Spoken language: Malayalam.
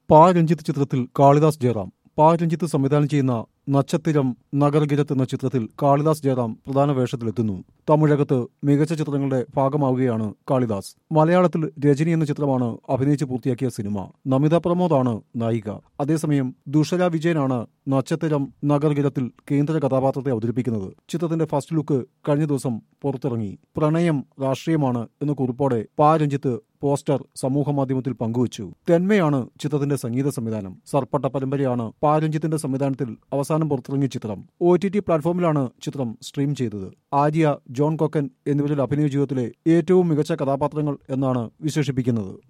പാ രഞ്ജിത്ത് ചിത്രത്തിൽ കാളിദാസ് ജയറാം പാ രഞ്ജിത്ത് സംവിധാനം ചെയ്യുന്ന നക്ഷത്തിരം നഗരഗിരത്ത് എന്ന ചിത്രത്തിൽ കാളിദാസ് ജയറാം പ്രധാന വേഷത്തിലെത്തുന്നു തമിഴകത്ത് മികച്ച ചിത്രങ്ങളുടെ ഭാഗമാവുകയാണ് കാളിദാസ് മലയാളത്തിൽ രജനി എന്ന ചിത്രമാണ് അഭിനയിച്ച് പൂർത്തിയാക്കിയ സിനിമ നമിത പ്രമോദാണ് നായിക അതേസമയം ദുഷര വിജയനാണ് നക്ഷത്തിരം നഗരഗിരത്തിൽ കേന്ദ്ര കഥാപാത്രത്തെ അവതരിപ്പിക്കുന്നത് ചിത്രത്തിന്റെ ഫസ്റ്റ് ലുക്ക് കഴിഞ്ഞ ദിവസം പുറത്തിറങ്ങി പ്രണയം രാഷ്ട്രീയമാണ് എന്ന കുറിപ്പോടെ പാ രഞ്ജിത്ത് പോസ്റ്റർ സമൂഹമാധ്യമത്തിൽ പങ്കുവച്ചു തെന്മയാണ് ചിത്രത്തിന്റെ സംഗീത സംവിധാനം സർപ്പട്ട പരമ്പരയാണ് പാ രഞ്ജിത്തിന്റെ സംവിധാനത്തിൽ അവസാനം പുറത്തിറങ്ങിയ ചിത്രം ഒ ടി ടി പ്ലാറ്റ്ഫോമിലാണ് ചിത്രം സ്ട്രീം ചെയ്തത് ആര്യ ജോൺ കൊക്കൻ എന്നിവരുടെ അഭിനയ ജീവിതത്തിലെ ഏറ്റവും മികച്ച കഥാപാത്രങ്ങൾ എന്നാണ് വിശേഷിപ്പിക്കുന്നത്